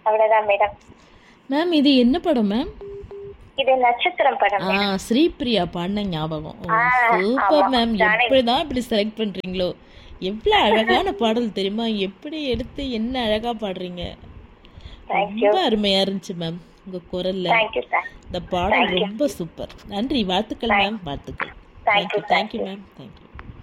அவ்வளவுதான் madam ma'am இது என்ன படம் மேம் இது நட்சத்திரம் படம் ஆ ஸ்ரீபிரியா பாடின ஞாபகம் ஓ, சூப்பர் மேம் எப்படிதான் இப்படி செலக்ட் பண்றீங்களோ எவ்வளவு அழகான பாடல் தெரியுமா எப்படி எடுத்து என்ன அழகா பாடுறீங்க ரொம்ப அருமையா இருந்துச்சு மேம் உங்க குரல்ல தேங்க்யூ சார் இந்த பாடல் ரொம்ப சூப்பர் நன்றி வாழ்த்துக்கள் மேம் வாழ்த்துக்கள் thank you thank you ma'am thank you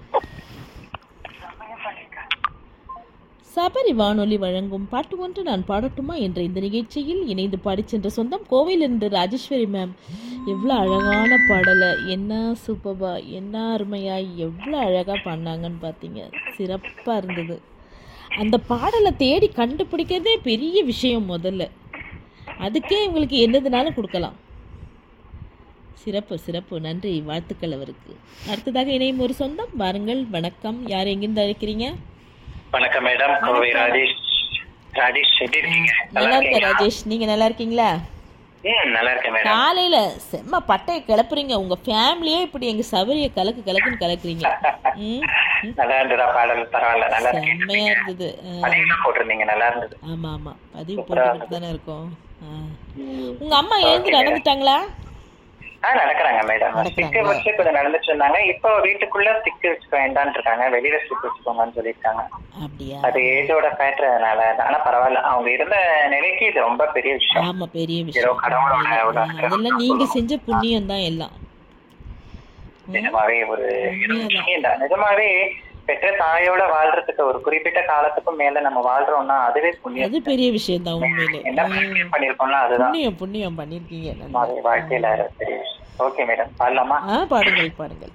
Sabari வானொலி வழங்கும் பாட்டு ஒன்று நான் பாடட்டுமா என்ற இந்த நிகழ்ச்சியில் இணைந்து பாடிச் சென்ற சொந்தம் கோவையிலிருந்து ராஜேஸ்வரி மேம் எவ்வளோ அழகான பாடலை என்ன சூப்பர்பா என்ன அருமையாக எவ்வளோ அழகாக பாடினாங்கன்னு பார்த்தீங்க சிறப்பாக இருந்தது அந்த பாடலை தேடி கண்டுபிடிக்கிறதே பெரிய விஷயம் முதல்ல அதுக்கே உங்களுக்கு என்னதுனாலும் கொடுக்கலாம் சிறப்பு சிறப்பு நன்றி வாழ்த்துக்கள் அவருக்கு அடுத்ததாக இணையும் ஒரு சொந்தம் வாருங்கள் வணக்கம் யார் எங்கிருந்து அழைக்கிறீங்க வணக்கம் மேடம் கோவை ராஜேஷ் ராஜேஷ் எப்படி இருக்கீங்க நல்லா இருக்கேன் ராஜேஷ் நீங்க நல்லா இருக்கீங்களா ம் நல்லா இருக்கேன் மேடம் காலையில செம்ம பட்டையை கிளப்புறீங்க உங்க ஃபேமிலியே இப்படி எங்க சபரியை கலக்கு கலக்குன்னு கலக்குறீங்க ம் ம். நல்லா இருந்ததா பாடல் பரவாயில்ல நல்லா இருக்கு செம்மையா இருந்தது ஆ, பதிவுலாம் போட்டிருந்தீங்க நல்லா இருந்தது ஆமா ஆமா பதிவு போட்டுக்கிட்டு தானே இருக்கோம் ஆ. உங்க அம்மா எழுந்து நடந்துட்டாங்களா ஆ நடக்கிறாங்க மேடம் நடக்கறாங்களா? ஸ்டிக்கு வச்சு கொஞ்சம் நடந்துட்டு இருந்தாங்க இப்போ வீட்டுக்குள்ள ஸ்டிக் வச்சுக்க வேண்டாம்னு இருக்காங்க வெளியில ஸ்டிக் வச்சுக்கோங்கன்னு சொல்லியிருக்காங்க அப்படியா அது ஏஜோட ஃபேக்டர்னால ஆனா பரவாயில்ல அவங்க இருந்த நிலைக்கு இது ரொம்ப பெரிய விஷயம் ஆமா பெரிய ஏதோ விஷயம் கடவுளோட ஒரு ஆ, அதெல்லாம் நீங்க செஞ்ச புண்ணியம் தான் எல்லாம் நிஜமாவே ஒரு புண்ணியம்தான். நிஜமாவே பெற்ற தாயோட வாழ்றதுக்கு ஒரு குறிப்பிட்ட காலத்துக்கும் மேல நம்ம வாழ்றோம்னா அதுவே புண்ணியம் அது பெரிய விஷயம் தான் உண்மையிலே என்ன புண்ணியம் பண்ணிருக்கோம்ல அதுதான் புண்ணியம் புண்ணியம் பண்ணிருக்கீங்க நல்லா. நிஜமாவே வாழ்க்கையில பெரிய விஷயம் ஓகே மேடம் பாடலாமா ஆ பாடுங்கள் பாடுங்கள்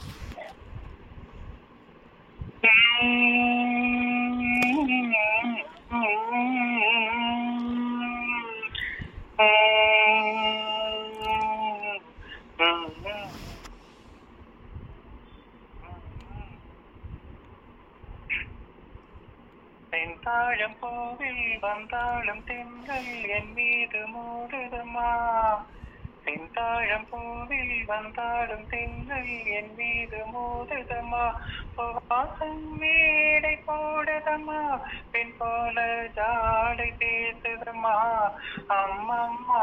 தென்தாழம் பூவில் வந்தாலும் தென்றல் என் மீது மூடுதம்மா தென்தாழம் பூவில் வந்தாலும் தென்றல் என் மீது மூடுதம்மா வாசம் மேடை போடுதம்மா பெண் போல ஜாடை பேசுதம்மா அம்மம்மா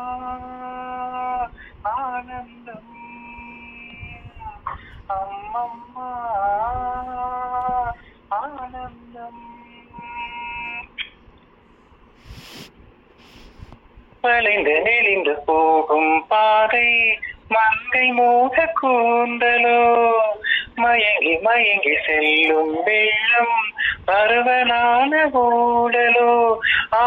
ஆனந்தம் அம்மம்மா ஆனந்தம் வளைந்து நெளிந்து போகும் பாதை மங்கை மோக கூந்தலோ மயங்கி மயங்கி செல்லும் வெள்ளம் பருவனான ஊடலோ